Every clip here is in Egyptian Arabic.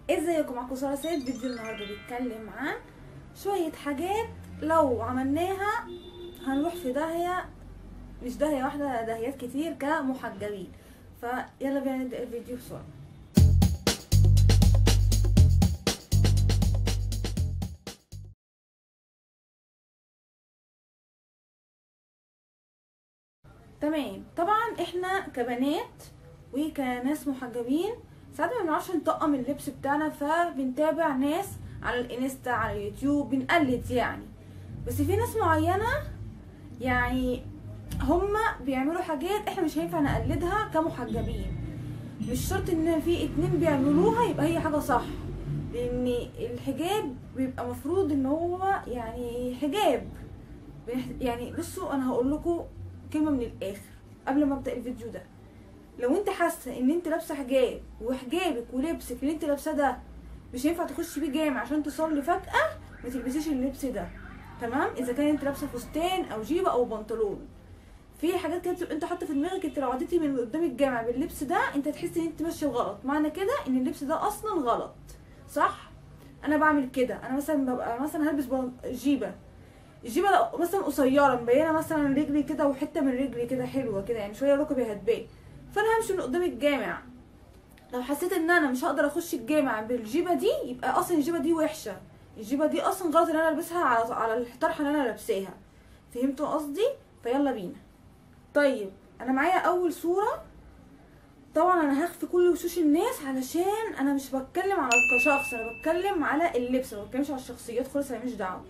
ازيكم معاكم ساره سيد فيديو النهارده بيتكلم عن شويه حاجات لو عملناها هنروح في داهيه مش داهيه واحده داهيات كتير كمحجبين فيلا بينا نبدا الفيديو بسرعه تمام طبعا احنا كبنات وكناس محجبين ساعات ما بنعرفش نطقم اللبس بتاعنا فبنتابع ناس على الانستا على اليوتيوب بنقلد يعني بس في ناس معينة يعني هما بيعملوا حاجات احنا مش هينفع نقلدها كمحجبين مش شرط ان في اتنين بيعملوها يبقى هي حاجة صح لان الحجاب بيبقى مفروض ان هو يعني حجاب يعني بصوا انا هقول لكم كلمة من الاخر قبل ما ابدا الفيديو ده لو انت حاسه ان انت لابسه حجاب وحجابك ولبسك اللي انت لابساه ده مش هينفع تخشي بيه جامع عشان تصلي فجاه ما تلبسيش اللبس ده تمام اذا كان انت لابسه فستان او جيبه او بنطلون في حاجات كده بتبقى انت حاطه في دماغك انت لو عديتي من قدام الجامع باللبس ده انت تحسي ان انت ماشيه غلط معنى كده ان اللبس ده اصلا غلط صح انا بعمل كده انا مثلا ببقى مثلا هلبس جيبه الجيبه لو مثلا قصيره مبينه مثلا رجلي كده وحته من رجلي كده حلوه كده يعني شويه ركبي هتبان فانا همشي من قدام الجامع لو حسيت ان انا مش هقدر اخش الجامع بالجيبه دي يبقى اصلا الجيبه دي وحشه الجيبه دي اصلا غلط ان انا البسها على على الطرحه اللي انا لابساها فهمتوا قصدي فيلا بينا طيب انا معايا اول صوره طبعا انا هخفي كل وشوش الناس علشان انا مش بتكلم على كشخص انا بتكلم على اللبس ما بتكلمش على الشخصيات خالص انا مش دعوه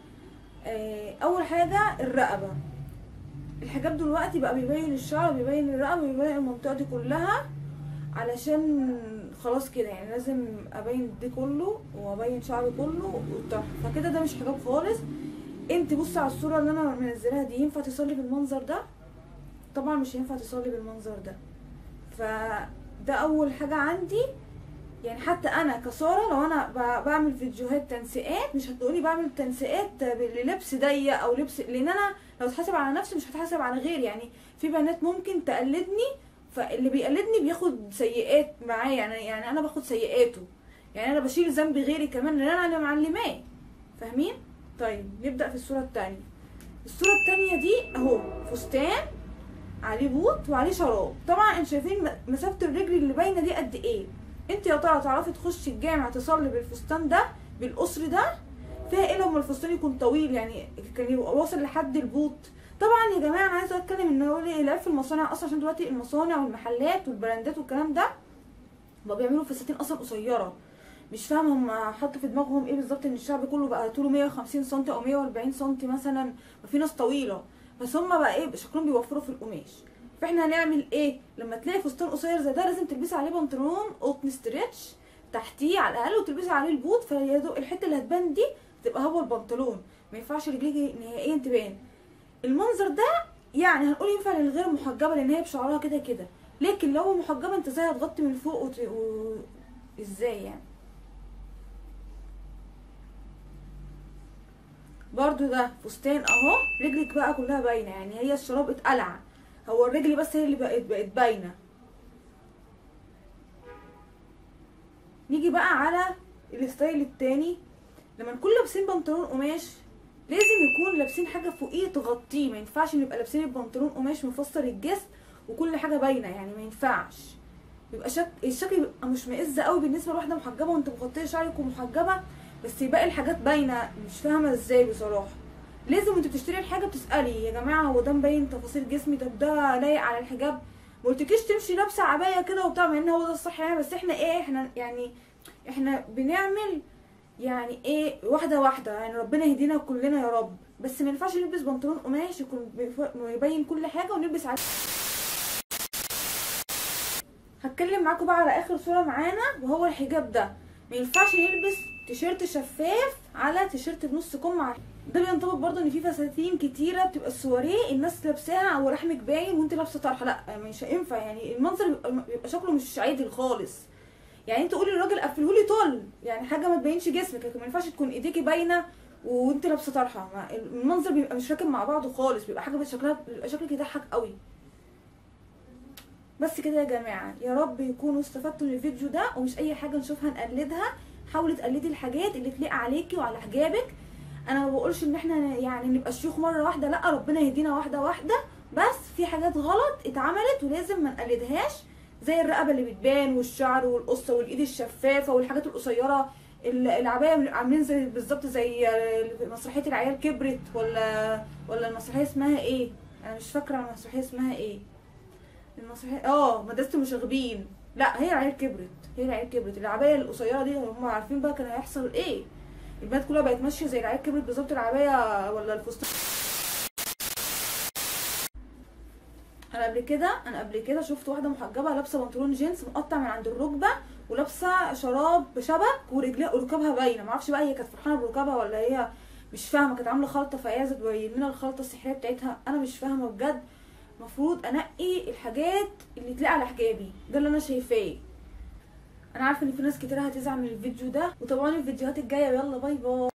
اول حاجه الرقبه الحجاب دلوقتي بقى بيبين الشعر بيبين الرقبه بيبين المنطقه دي كلها علشان خلاص كده يعني لازم ابين دي كله وابين شعري كله والطرح فكده ده مش حجاب خالص انت بصي على الصوره اللي انا منزلاها دي ينفع تصلي بالمنظر ده طبعا مش هينفع تصلي بالمنظر ده فده اول حاجه عندي يعني حتى انا كساره لو انا بعمل فيديوهات تنسيقات مش هتقولي بعمل تنسيقات للبس ضيق او لبس لان انا لو اتحاسب على نفسي مش هتحاسب على غيري يعني في بنات ممكن تقلدني فاللي بيقلدني بياخد سيئات معايا يعني يعني انا باخد سيئاته يعني انا بشيل ذنب غيري كمان لان انا اللي معلماه فاهمين طيب نبدا في الصوره الثانيه الصوره الثانيه دي اهو فستان عليه بوت وعليه شراب طبعا انتوا شايفين مسافه الرجل اللي باينه دي قد ايه انت يا ترى تعرفي تخشي الجامع تصلي بالفستان ده بالقصر ده فيها ايه لما الفستان يكون طويل يعني كان يبقى واصل لحد البوت طبعا يا جماعه انا عايزه اتكلم ان هو ليه العيب في المصانع اصلا عشان دلوقتي المصانع والمحلات والبراندات والكلام ده بقى بيعملوا فساتين اصلا قصيره مش فاهمه هم حطوا في دماغهم ايه بالظبط ان الشعب كله بقى طوله 150 سم او 140 سم مثلا وفي ناس طويله بس هم بقى ايه شكلهم بيوفروا في القماش فاحنا هنعمل ايه لما تلاقي فستان قصير زي ده لازم تلبسي عليه بنطلون قطن ستريتش تحتيه على الاقل وتلبسي عليه البوت فالحته اللي هتبان دي تبقى هو البنطلون ما ينفعش رجليكي نهائيا تبان المنظر ده يعني هنقول ينفع للغير محجبه لان هي بشعرها كده كده لكن لو محجبه انت ازاي هتغطي من فوق وت... و... ازاي يعني برضو ده فستان اهو رجلك بقى كلها باينه يعني هي الشراب اتقلع هو الرجل بس هي اللي بقت بقت باينه نيجي بقى على الستايل التاني لما نكون لابسين بنطلون قماش لازم يكون لابسين حاجه فوقيه تغطيه ما ينفعش نبقى لابسين البنطلون قماش مفسر الجسم وكل حاجه باينه يعني ما ينفعش يبقى شك... الشكل يبقى مش مئز قوي بالنسبه لواحده محجبه وانت مغطيه شعرك ومحجبه بس باقي الحاجات باينه مش فاهمه ازاي بصراحه لازم وانت بتشتري الحاجه بتسالي يا جماعه هو ده مبين تفاصيل جسمي طب ده لايق على الحجاب ما قلتلكيش تمشي لابسه عبايه كده وبتاع مع ان هو ده الصح يعني بس احنا ايه احنا يعني احنا بنعمل يعني ايه واحده واحده يعني ربنا يهدينا كلنا يا رب بس ما ينفعش نلبس بنطلون قماش يكون يبين كل حاجه ونلبس على هتكلم معاكم بقى على اخر صوره معانا وهو الحجاب ده ما ينفعش نلبس تيشيرت شفاف على تيشيرت بنص كم ده بينطبق برضه ان في فساتين كتيره بتبقى السواريه الناس لابساها ورحمك باين وانت لابسه طرحه لا مش هينفع يعني المنظر بيبقى شكله مش عادل خالص يعني انت قولي للراجل قفلهولي طول يعني حاجه ما تبينش جسمك لكن ما ينفعش تكون ايديكي باينه وانت لابسه طرحه المنظر بيبقى مش راكب مع بعضه خالص بيبقى حاجه شكلها بيبقى شكلك يضحك قوي بس كده يا جماعه يا رب يكونوا استفدتوا من الفيديو ده ومش اي حاجه نشوفها نقلدها حاولي تقلدي الحاجات اللي تليق عليكي وعلى حجابك انا ما بقولش ان احنا يعني نبقى شيوخ مره واحده لا ربنا يهدينا واحده واحده بس في حاجات غلط اتعملت ولازم ما نقلدهاش زي الرقبه اللي بتبان والشعر والقصه والايد الشفافه والحاجات القصيره ال- العبايه اللي عاملين زي بالظبط زي مسرحيه العيال كبرت ولا ولا المسرحيه اسمها ايه انا مش فاكره المسرحيه اسمها ايه المسرحيه اه مدرسه المشاغبين لا هي العيال كبرت هي العيال كبرت العبايه القصيره دي هم عارفين بقى كان هيحصل ايه البنات كلها بقت ماشيه زي العيال كبرت بالظبط العبايه ولا الفستان انا قبل كده انا قبل كده شفت واحده محجبه لابسه بنطلون جينز مقطع من عند الركبه ولابسه شراب بشبك ورجلها وركبها باينه معرفش بقى هي كانت فرحانه بركبها ولا هي مش فاهمه كانت عامله خلطه فعايزه تبين لنا الخلطه السحريه بتاعتها انا مش فاهمه بجد المفروض انقي الحاجات اللي تلاقي على حجابي ده اللي انا شايفاه انا عارفه ان في ناس كتير هتزعل من الفيديو ده وطبعا الفيديوهات الجايه يلا باي باي